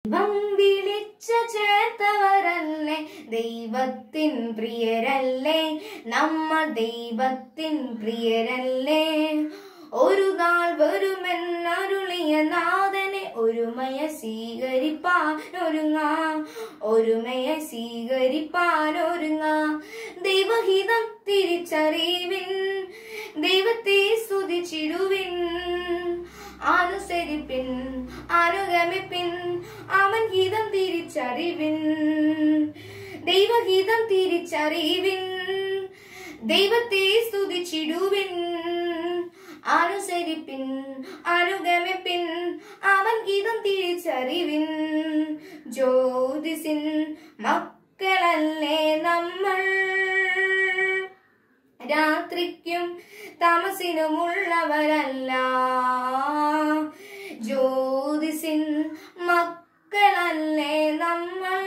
ദൈവം വിളിച്ചു ചേർത്തവരല്ലേ ദൈവത്തിൻ പ്രിയരല്ലേ നമ്മൾ ദൈവത്തിൻ പ്രിയരല്ലേ ഒരു നാൾ വരുമെന്നരുളിയ നാഥനെ ഒരുമയ സ്വീകരിപ്പാൻ ഒരുങ്ങാ ഒരുമയ സ്വീകരിപ്പാൻ ഒരുങ്ങാ ദൈവഹിതം തിരിച്ചറിവിൻ ദൈവത്തെ സ്തുതിച്ചിടുവിൻ അനുസരിപ്പിൻ അനുഗമിപ്പിൻ അവൻ ഹിതം തിരിച്ചറിവിൻ ദൈവഹിതം തിരിച്ചറിവിൻ ദൈവത്തെ സ്തുതിച്ചിടുവിൻ അനുസരിപ്പിൻ അനുഗമിപ്പിൻ അവൻ ഗീതം തിരിച്ചറിവിൻ ജ്യോതിസിൻ മക്കളല്ലേ നമ്മൾ രാത്രിക്കും താമസിനുമുള്ളവരല്ല ജ്യോതിസിൻ മക്കളല്ലേ നമ്മൾ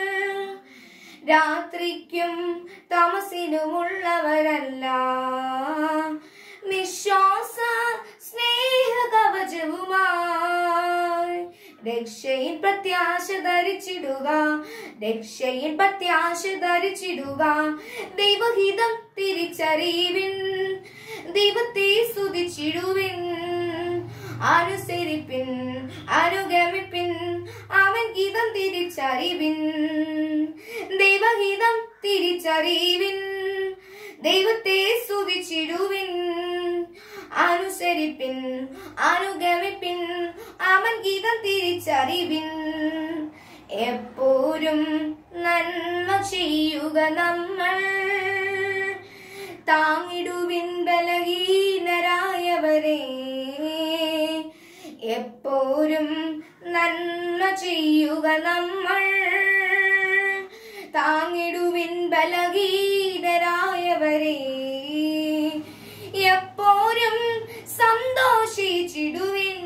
രാത്രിക്കും താമസിനുമുള്ളവരല്ല നിശ്വാസ സ്നേഹ കവചവുമായി രക്ഷയിൽ പ്രത്യാശ ധരിച്ചിടുക രക്ഷയിൽ പ്രത്യാശ ധരിച്ചിടുക ദൈവഹിതം തിരിച്ചറിവിൻ ദൈവത്തെ സ്തുതിച്ചിടുവിൻ അനുസരിപ്പിൻ അനുഗമിപ്പിൻ അവൻ ഗീതം തിരിച്ചറിവിൻ ദൈവഹിതം തിരിച്ചറിവിൻ ദൈവത്തെ സ്തുതിച്ചിടുവിൻ അനുസരിപ്പിൻ അനുഗമിപ്പിൻ അവൻ ഗീതം തിരിച്ചറിവിൻ എപ്പോഴും നന്മ ചെയ്യുക നമ്മൾ താങ്ങിടുവിൻ ബലഹീനരായവരെ എപ്പോഴും നന്മ ചെയ്യുക നമ്മൾ താങ്ങിടുവിൻ ബലഹീനരായവരെ എപ്പോഴും സന്തോഷിച്ചിടുവിൻ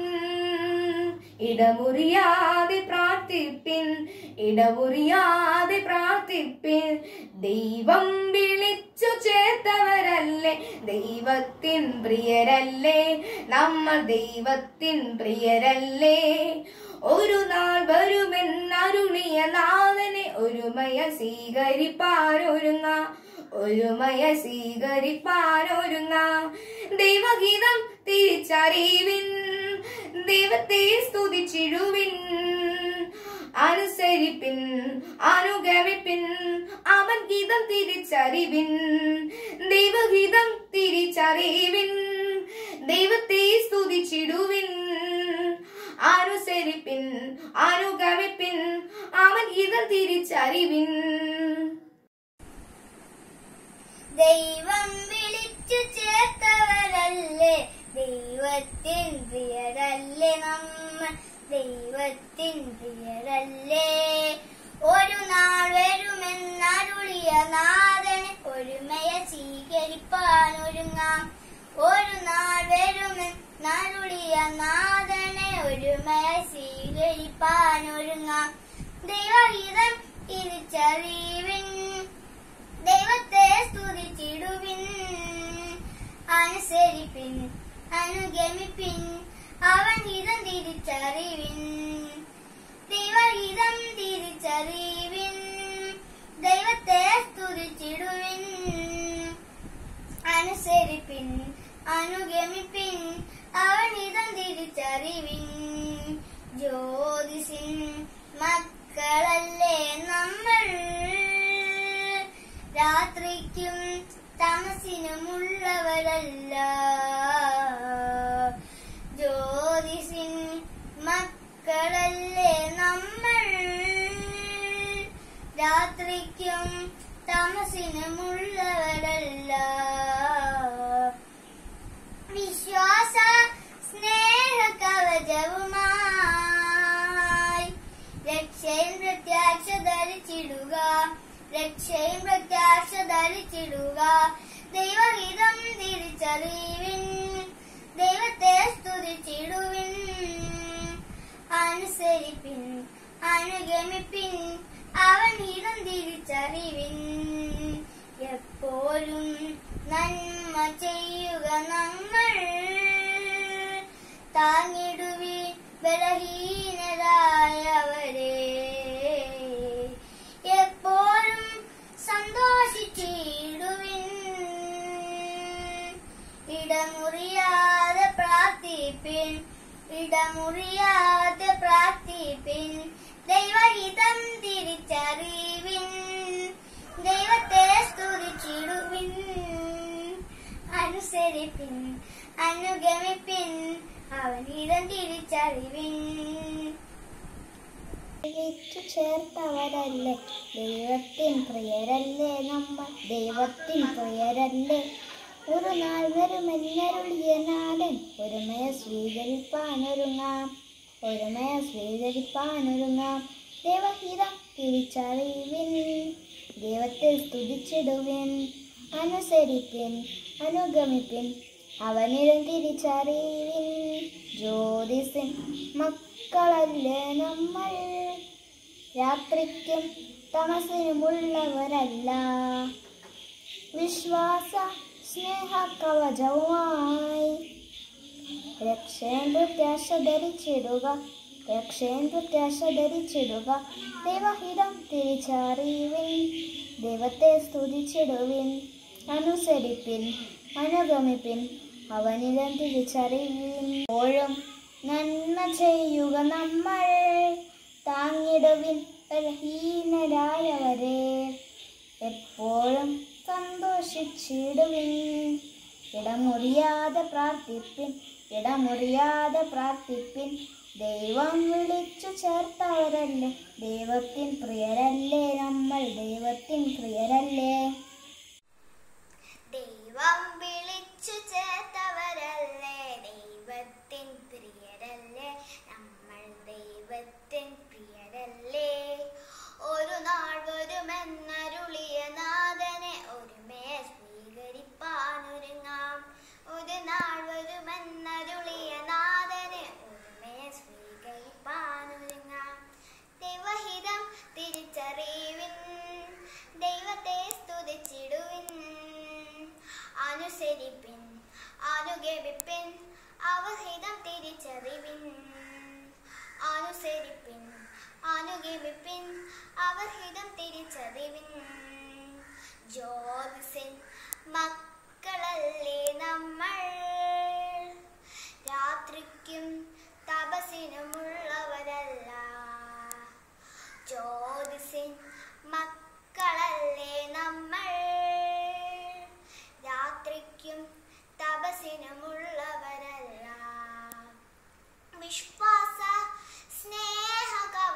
ഇടമുറിയാതെ പ്രാർത്ഥിപ്പിൻ ഇടമുറിയാതെ പ്രാർത്ഥിപ്പിൻ ദൈവം വിളിച്ചു ചേർത്തവരല്ലേ ദൈവത്തിൻ പ്രിയരല്ലേ നമ്മൾ ദൈവത്തിൻ പ്രിയരല്ലേ ഒരു നാൾ വരുമെന്നരുളിയ നാഥനെ ഒരുമയ സ്വീകരിപ്പാനൊരുങ്ങ ഒരുമയ സ്വീകരിപ്പാനൊരുങ്ങ ദൈവഗീതം തിരിച്ചറിവിൻ ദൈവത്തെ സ്തുതിച്ചിടുവിൻ അനുസരിപ്പിൻ അനുഗമിപ്പിൻ അവൻ ഗീതം തിരിച്ചറിവിൻ ദൈവഗീതം തിരിച്ചറിവിൻ ദൈവത്തെ സ്തുതിച്ചിടുവിൻ അനുസരിപ്പിൻ അനുഗമിപ്പിൻ അവൻ ഗീതം തിരിച്ചറിവിൻ ദൈവം വിളിച്ചു ചേർത്തവരല്ലേ ദൈവത്തിൻ പ്രിയരല്ലേ നമ്മൾ ദൈവത്തിൻ പ്രിയരല്ലേ ഒരു നാൾ വരുമെന്നരുളിയ നാഥനെ ഒരുമയ സ്വീകരിപ്പാൻ ഒരുങ്ങാം ഒരു നാൾ വരുമെന്നരുളിയ നാഥനെ ഒരുമയ സ്വീകരിപ്പാൻ ഒരുങ്ങാം ദൈവഹിതം തിരിച്ചറിവിൻ ദൈവത്തെ സ്തുതിച്ചിടുവിൻ അനുസരിപ്പിൻ അനുഗമിപ്പിൻ അവൻ ഹിതം തിരിച്ചറിവിൻ ദൈവഹിതം തിരിച്ചറിവിൻ ദൈവത്തെ സ്തുതിച്ചിടുവിൻ അനുസരിപ്പിൻ അനുഗമിപ്പിൻ അവൻ ഹിതം തിരിച്ചറിവിൻ ജ്യോതിസിൻ മക്കളല്ലേ നമ്മൾ രാത്രിക്കും തമസിനുമുള്ളവരല്ല ജ്യോതിസിൻ മക്കളല്ലേ നമ്മൾ രാത്രിക്കും തമസിനുമുള്ളവരല്ല വിശ്വാസ സ്നേഹ കവചവുമായി രക്ഷയും പ്രത്യാശ ധരിച്ചിടുക രക്ഷയും പ്രത്യാശ ധരിച്ചിടുക ദൈവഹിതം തിരിച്ചറിവിൻ ദൈവത്തെ സ്തുതിച്ചിടുവിൻ അനുസരിപ്പിൻ അനുഗമിപ്പിൻ അവൻ ഹിതം തിരിച്ചറിവിൻ എപ്പോഴും നന്മ ചെയ്യുക നമ്മൾ താങ്ങിടുവിൻ ബലഹീനരായവരെ അനുസരിപ്പിൻ അനുഗമിപ്പിൻ അവനിടം തിരിച്ചറിവിൻ വിളിച്ചു ചേർത്തവരല്ലേ ദൈവത്തിൻ പ്രിയരല്ലേ നമ്മൾ ദൈവത്തിൻ പ്രിയരല്ലേ ഒരു നാൾ വരുമെന്നരുളിയ നാടൻ ഒരുമയെ സ്വീകരിപ്പാനൊരുങ്ങാം ഒരുമയെ സ്വീകരിപ്പാനൊരുങ്ങാം ദൈവഹിതം തിരിച്ചറിവിൻ ദൈവത്തെ സ്തുതിച്ചിടുവിൻ അനുസരിപ്പിൻ അനുഗമിപ്പിൻ അവനിലും തിരിച്ചറിവിൻ ജ്യോതിസിൻ മക്കളല്ലേ നമ്മൾ രാത്രിക്കും തമസിനുമുള്ളവരല്ല വിശ്വാസ സ്നേഹ കവചവുമായി രക്ഷേൻ പ്രത്യാശ ധരിച്ചിടുക രക്ഷേൻ പ്രത്യാശ ധരിച്ചിടുക ദൈവഹിതം തിരിച്ചറിവിൻ ദൈവത്തെ സ്തുതിച്ചിടുവിൻ അനുസരിപ്പിൻ അനുഗമിപ്പിൻ അവനിതം തിരിച്ചറിവിൻ എപ്പോഴും നന്മ ചെയ്യുക നമ്മൾ താങ്ങിടുവിൻ ബലഹീനരായവരെ എപ്പോഴും സന്തോഷിച്ചിടുവിൻ ഇടമുറിയാതെ പ്രാർത്ഥിപ്പിൻ ഇടമുറിയാതെ പ്രാർത്ഥിപ്പിൻ ദൈവം വിളിച്ചു ചേർത്തവരല്ലേ ദൈവത്തിൻ പ്രിയരല്ലേ നമ്മൾ ദൈവത്തിൻ പ്രിയരല്ലേ ദൈവം വിളിച്ചു ചേർത്തവരല്ലേ ദൈവത്തിൻ പ്രിയരല്ലേ നമ്മൾ ദൈവത്തിൻ പ്രിയരല്ലേ ഒരു നാൾ വരുമെന്നരുളിയ നാഥനെ ഒരുമയെ സ്വീകരിപ്പാനൊരുങ്ങാം ഒരു നാൾ വരുമെന്നരുളിയ നാഥനെ ഒരുമയെ സ്വീകരിപ്പാനൊരുങ്ങാം ദൈവഹിതം തിരിച്ചറിവിൻ ദൈവത്തെ സ്തുതിച്ചിടുവിൻ അനുസരിപ്പിൻ അനുഗമിപ്പിൻ അവഹിതം തിരിച്ചറിവിൻ അനുസരിപ്പിൻ അനുഗമിപ്പിൻ അവഹിതം തിരിച്ചറിവിൻ ജ്യോതിസിൻ മക്കളല്ലേ നമ്മൾ രാത്രിക്കും തപസിനുമുള്ളവരല്ല ജ്യോതിസിൻ മക്കളല്ലേ നമ്മൾ രാത്രിക്കും തപസിനുമുള്ളവരല്ല വിശ്വാസ സ്നേഹ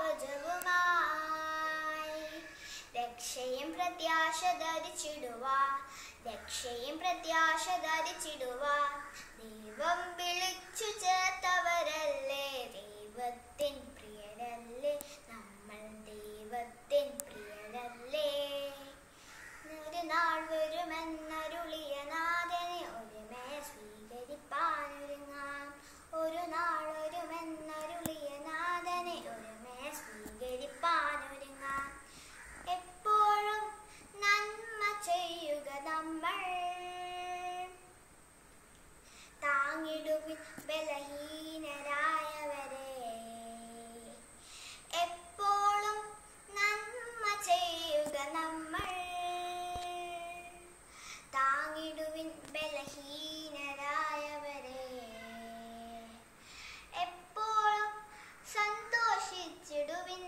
കവചവുമായി രക്ഷയും പ്രത്യാശ ധരിച്ചിടുക രക്ഷയും പ്രത്യാശ ധരിച്ചിടുക ദൈവം വിളിച്ചു ചേർത്തവരല്ലേ ദൈവത്തിൻ പ്രിയരല്ലേ നമ്മൾ ദൈവത്തിൻ പ്രിയരല്ലേ ഒരു നാൾ വരുമെന്നരുളിയ നാഥനെ ഒരുമയെ സ്വീകരിപ്പാനൊരുങ്ങാം ഒരു നാൾ വരുമെന്നരുളിയ നാഥനെ ഒരുമയെ സ്വീകരിപ്പാനൊരുങ്ങാം എപ്പോഴും നന്മ ചെയ്യുക നമ്മൾ താങ്ങിടുവിൻ ബലഹീനരായവരെ എപ്പോഴും നന്മ ചെയ്യുക നമ്മൾ താങ്ങിടുവിൻ ബലഹീനരായവരെ എപ്പോഴും സന്തോഷിച്ചിടുവിൻ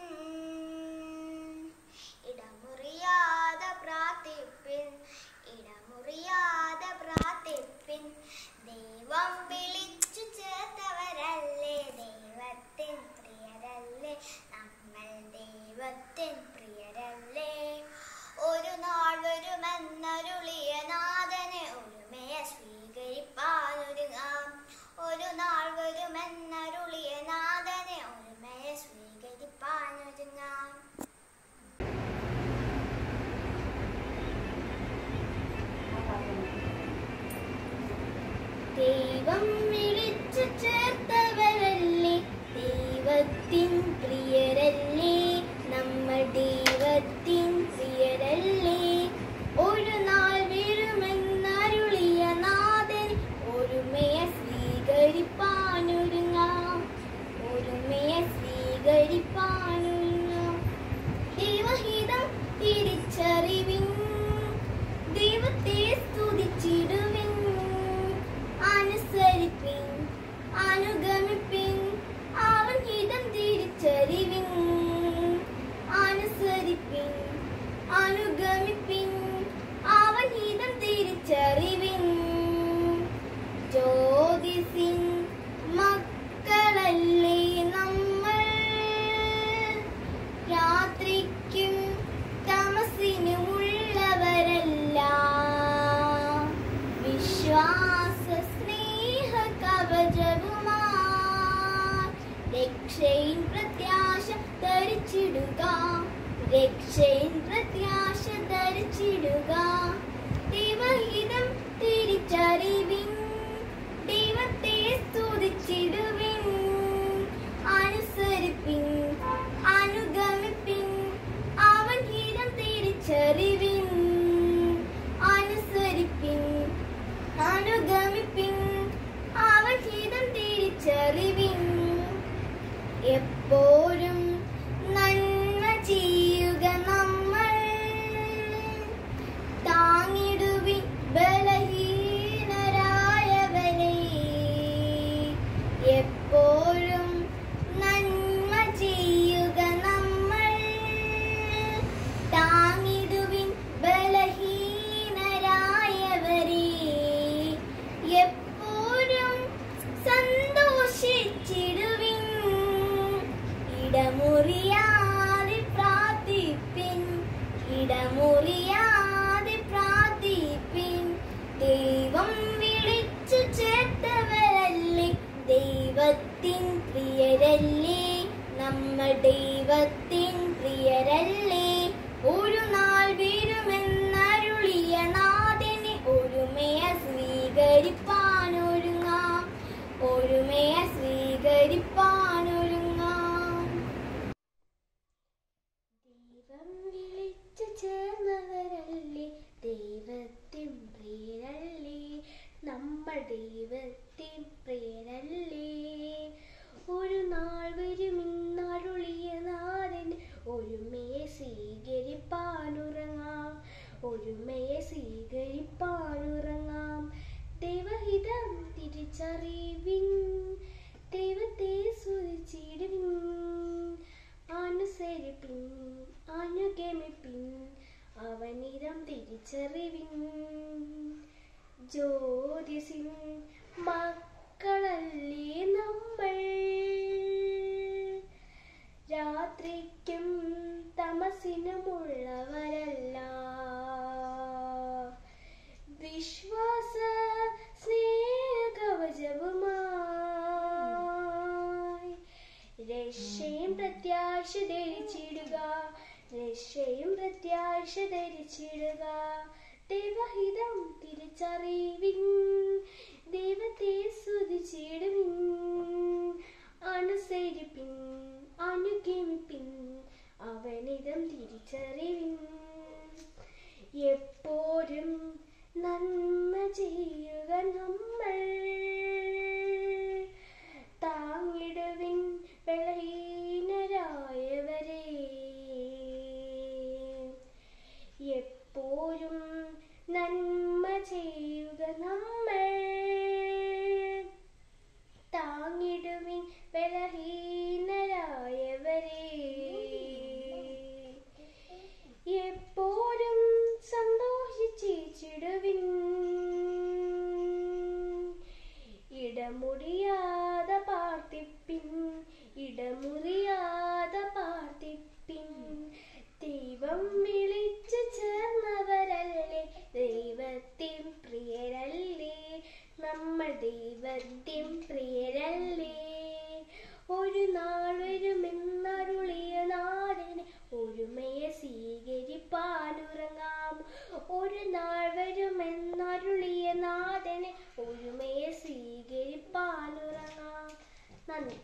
ഇടമുറിയാതെ പ്രാർത്ഥിപ്പിൻ ഇടമുറിയാതെ പ്രാർത്ഥിപ്പിൻ ദൈവം വിളിച്ചു ചേർത്തവരല്ലേ ദൈവത്തിൻ പ്രിയരല്ലേ നമ്മൾ ദൈവത്തിൻ പ്രിയരല്ലേ ഒരു നാൾ വരുമെന്നരുളിയ നാഥനെ ഒരുമയെ സ്വീകരിപ്പാനൊരുങ്ങാം ഒരു നാൾ വരുമെന്നരുളിയ നാഥനെ ഒരുമയെ സ്വീകരിപ്പാനൊരുങ്ങാം ദൈവം വിളിച്ചു ചേർത്തവരല്ലേ ദൈവത്തിൻ പ്രിയരല്ലേ നമ്മൾ ദൈവത്തിൻ പ്രിയരല്ലേ ഒരു നാൾ വീഴുമെന്നരുളിയ നാഥൻ ഒരുമയെ സ്വീകരിപ്പാനൊരുങ്ങാം ഒരുമയെ സ്വീകരിപ്പാനൊരുങ്ങാം ദൈവഹിതം തിരിച്ചറിവിൻ ദൈവത്തെ സ്തുതിച്ചിടുവിൻ അനുസരിപ്പിൻ ധരിച്ചിടുക രക്ഷയിൻ പ്രത്യാശ ധരിച്ചിടുക ദൈവഹിതം തിരിച്ചറിവിൻ ദൈവത്തെ സ്തുതിച്ചിടുവിൻ അനുസരിപ്പിൻ അനുഗമിപ്പിൻ അവൻ ഹിതം തിരിച്ചറിവിൻ അനുസരിപ്പിൻ അനുഗമിപ്പിൻ അവൻ ഹിതം തിരിച്ചറിവിൻ എപ്പോഴും നന്മ ചെയ്യുക നമ്മൾ താങ്ങിടുവിൻ ബലഹീനരായവരെ എപ്പോഴും നന്മ ചെയ്യുക നമ്മൾ താങ്ങിടുവിൻ ബലഹീനരായവരെ എപ്പോഴും സന്തോഷിച്ചിടുവിൻ ഇടമുറിയാതെ പ്രാർത്ഥിപ്പിൻ ഇടമുറിയാതെ പ്രാർത്ഥിപ്പിൻ ദൈവം വിളിച്ചു ചേർത്തവരല്ലേ ദൈവത്തിൻ പ്രിയരല്ലേ നമ്മൾ ദൈവത്തിൻ പ്രിയരല്ലേ ഒരു നാൾ വീഴുമെന്നരുളിയ നാഥനെ ഒരുമയ സ്വീകരിപ്പാനൊരുങ്ങാം ഒരുമയ സ്വീകരിപ്പാനൊരുങ്ങാം ദൈവം വിളിച്ചു ചേർന്നവരല്ലേ ദൈവത്തിൻ പ്രിയരല്ലേ നമ്മൾ ദൈവത്തിൻ പ്രിയരല്ലേ ഒരു നാൾ വരുമിന്നരുളിയ നാഥൻ ഒരുമയെ സ്വീകരിപ്പാനുറങ്ങാം ഒരുമയെ സ്വീകരിപ്പാനുറങ്ങാം ദൈവഹിതം തിരിച്ചറിവിൻ ദൈവത്തെ സ്തുതിച്ചിടുവിൻ അനുസരിപ്പിൻ അനുഗമിപ്പിൻ അവനിതം തിരിച്ചറിവിൻ ജ്യോതിസിൻ മക്കളല്ലേ നമ്മൾ രാത്രിക്കും തമസിനുമുള്ളവരല്ല വിശ്വാസ സ്നേഹകവചവുമായി രക്ഷയും പ്രത്യാശ ധരിച്ചിടുക രക്ഷയും പ്രത്യാശ ധരിച്ചിടുക ദൈവഹിതം തിരിച്ചറിവിൻ ദൈവത്തെ സ്തുതിച്ചിടുവിൻ അനുസരിപ്പിൻ അനുഗമിപ്പിൻ അവനിതം തിരിച്ചറിവിൻ എപ്പോഴും നന്മ ചെയ്യുക നമ്മൾ താങ്ങിടുവിൻ ബലഹീനരായവരെ എപ്പോഴും നന്മ ചെയ്യുക നമ്മൾ താങ്ങിടുവിൻ ബലഹീനരായവരെ എപ്പോഴും സന്തോഷിച്ചിടുവിൻ ഇടമുറിയാതെ പാർത്തിപ്പിൻ ഇടമുറിയാതെ പാർത്തിപ്പിൻ ദൈവം വിളിച്ചു ചേർന്നവരല്ലേ ദൈവത്തിൻ പ്രിയരല്ലേ നമ്മൾ ദൈവത്തിൻ പ്രിയരല്ലേ ഒരു നാൾ വരുമെന്നരുളിയ നാടിന് ഒരുമയെ സ്വീകരിപ്പാനുറങ്ങാം ഒരു നാൾ വരുമെന്നരുളിയ നാഥനെ ഒരുമയെ സ്വീകരിപ്പാനുറങ്ങാം നന്ദി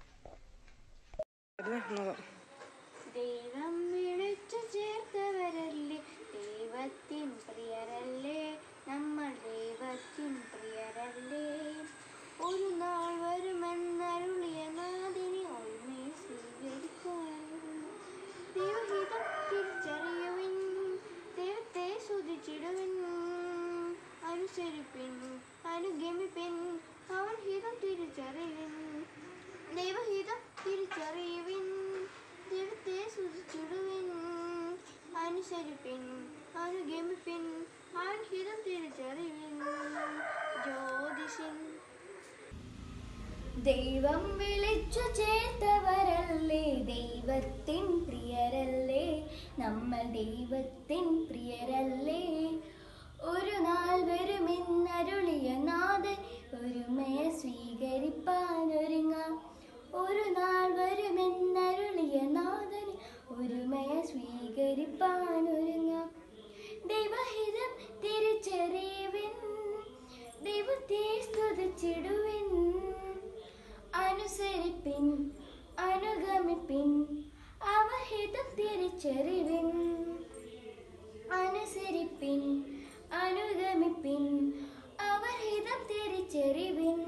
ദൈവം വിളിച്ചു ചേർത്തവരല്ലേ ദൈവത്തിൻ പ്രിയരല്ലേ നമ്മൾ ദൈവത്തിൻ പ്രിയരല്ലേ ഒരു നാൾ വരുമെന്നരുളിയ നാദിനെ ഒരുമയെ സ്വീകരിക്കുവാനും ദൈവഹിതം തിരിച്ചറിയുവിൻ ദൈവത്തെ സ്തുതിച്ചിടുവിൻ അനുസരിപ്പിൻ അനുഗമിപ്പിൻ അവൻ ഹിതം തിരിച്ചറിവിൻ ദൈവഹിതം തിരിച്ചറിയുവിൻ ദൈവത്തെ സ്തുതിച്ചിടുവിൻ അനുസരിപ്പിൻ അനുഗമിപ്പിൻ അവൻ ഹിതം തിരിച്ചറിവിൻ ജ്യോതിഷിൻ ദൈവം വിളിച്ചു ചേർത്തവരല്ലേ ദൈവത്തിൻ പ്രിയരല്ലേ നമ്മൾ ദൈവത്തിൻ പ്രിയരല്ലേ ഒരു നാൾ വരുമെന്നരുളിയ നാഥൻ ഒരുമയെ സ്വീകരിപ്പാനൊരുങ്ങാം ഒരു നാൾ വരുമെന്നരുളിയ നാഥൻ സ്വീകരിപ്പാനൊരുങ്ങാം ദൈവഹിതം തിരിച്ചറിവിൻ ദൈവത്തെ സ്തുതിച്ചിടുവിൻ അനുസരിപ്പിൻ അനുഗമിപ്പിൻ അവഹിതം തിരിച്ചറിവിൻ അനുസരിപ്പിൻ അനുഗമിപ്പിൻ അവഹിതം തിരിച്ചറിവിൻ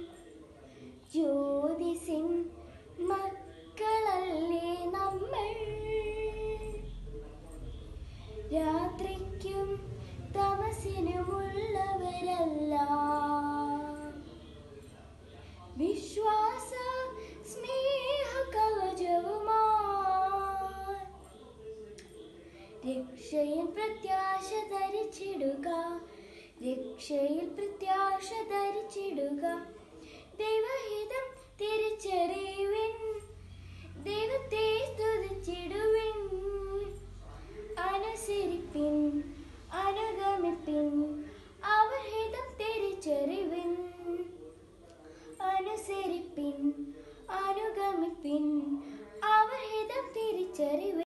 ജ്യോതിസിൻ മക്കളല്ലേ നമ്മൾ രാത്രിക്കും തമസിനുമുള്ളവരല്ല വിശ്വാസ സ്നേഹ കവചവുമാ രക്ഷയിൽ പ്രത്യാശ ധരിച്ചിടുക രക്ഷയിൽ പ്രത്യാശ ധരിച്ചിടുക ദൈവഹിതം തിരിച്ചറിവിൻ ദൈവത്തെ സ്തുതിച്ചിടുവിൻ അനുസരിപ്പിൻ അനുഗമിപ്പിൻ അവർ ഹിതം തിരിച്ചറിവിൻ അനുസരിപ്പിൻ അനുഗമിപ്പിൻ അവർ ഹിതം തിരിച്ചറിവിൻ